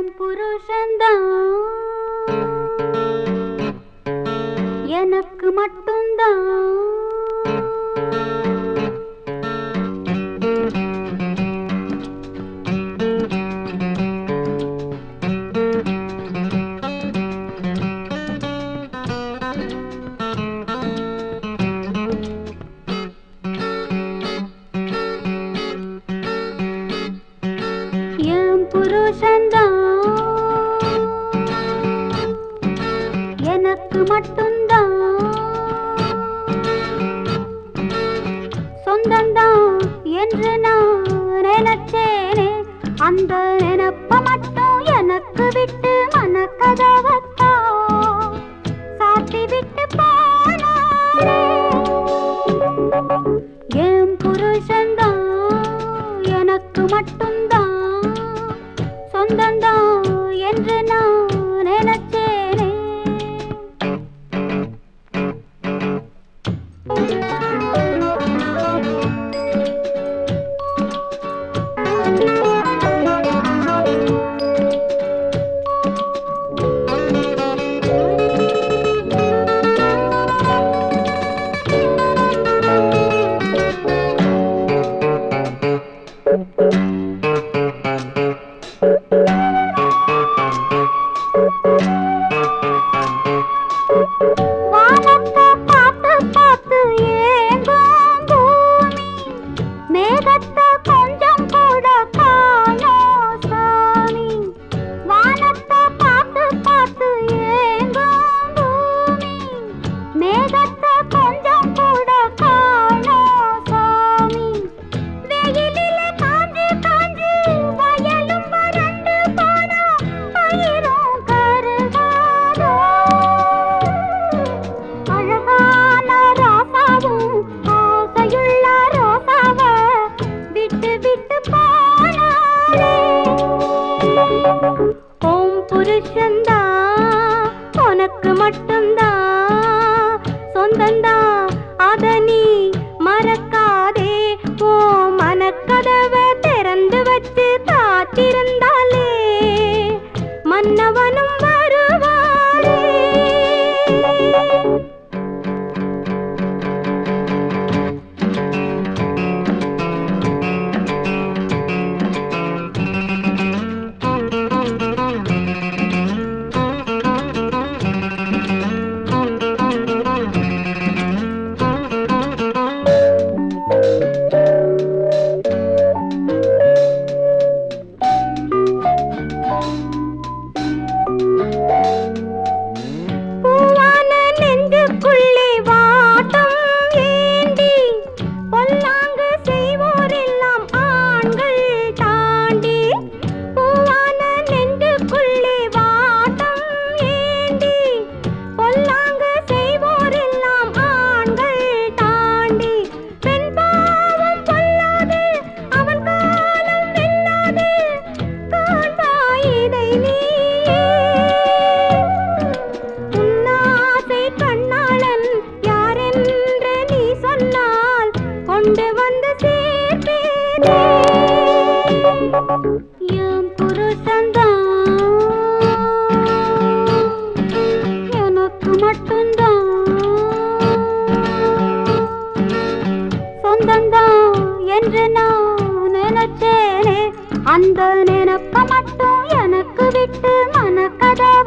என் புருஷன்தான் எனக்கு மட்டும்தான் என் புருஷன்தான் எனக்கு மட்டும்தான் சொந்தந்தான் என்று நான் நினைச்சேனே அந்த நினப்ப மட்டும் எனக்கு விட்டு மனக்கதவத்தான் சாத்தி விட்டு போனாரே என் புருஷன்தான் எனக்கு மட்டும்தான் சொந்தந்தான் என்று நான் நினைச்சேனே வானத்தை பார்த்து பார்த்து ஏங்கும் பூமி மேகத்தை கொஞ்சம் கூட காணோம் சாமி வானத்தை பார்த்து பார்த்து ஏங்கும் பூமி மேகத்தை கொஞ்சம் கூட காணோம் சாமி வெயிலிலே காஞ்சு காஞ்சு வயலும் வறண்டு போனா பயிரும் கருகாதோ அழகான ரோசாவும் ஆசையுள்ள ரோசாவ விட்டு விட்டு போனாரே ஓம் புருஷந்தா உனக்கு மட்டும்தான் சொந்தந்தான் அத நீ மறக்காதே ஓ மனக்கதவை திறந்து வச்சு காத்திருந்தாலே மன்னவனும் வருவாரே பூவான நெஞ்சுக்குள்ளே வாட்டம் ஏந்தி பொல்லாங்கு செய்வோரெல்லாம் ஆண்கள் தாண்டி பூவான நெஞ்சுக்குள்ளே வாட்டம் ஏந்தி பொல்லாங்கு செய்வோரெல்லாம் ஆண்கள் தாண்டி பெண் பாவம் பொல்லாது அவன் காலம் வெல்லாது காண்பாய் இதை நீயே உன்னாசை கண்ணாளன் யாரென்று நீ சொன்னால் கொண்டு வந்து சேர்ப்பேனே என் புருஷன்தான் எனக்கு மட்டும்தான் சொந்தந்தான் என்று நான் நினைச்சேனே அந்த நினப்ப மட்டும் எனக்கு விட்டு மனக்கதவ